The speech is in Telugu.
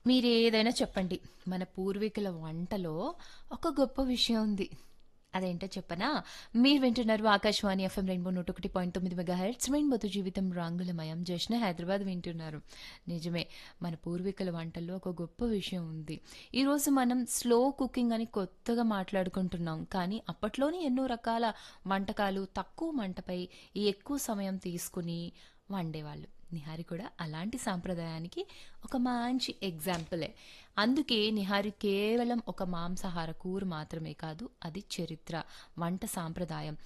మీరేదైనా చెప్పండి. మన పూర్వీకుల వంటలో ఒక గొప్ప విషయం ఉంది. అదేంటో చెప్పనా? మీరు వింటున్నారు ఆకాశవాణి ఎఫ్ఎం రెయిన్బో 101.9 మెగాహెర్ట్జ్ రెయిన్బోతో జీవితం రంగులమయం. జశ్న హైదరాబాద్ వింటున్నారు. నిజమే. మన పూర్వీకుల వంటల్లో ఒక గొప్ప విషయం ఉంది. ఈరోజు మనం స్లో కుకింగ్ అని కొత్తగా మాట్లాడుకుంటున్నాం. కానీ అప్పట్లోనే ఎన్నో రకాల వంటకాలు తక్కువ మంటపై ఎక్కువ సమయం తీసుకుని వండేవాళ్ళు. నిహారి కూడా అలాంటి సాంప్రదాయానికి ఒక మంచి ఎగ్జాంపులే. అందుకే నిహారి కేవలం ఒక మాంసాహార కూర మాత్రమే కాదు. అది చరిత్ర, వంట సాంప్రదాయం,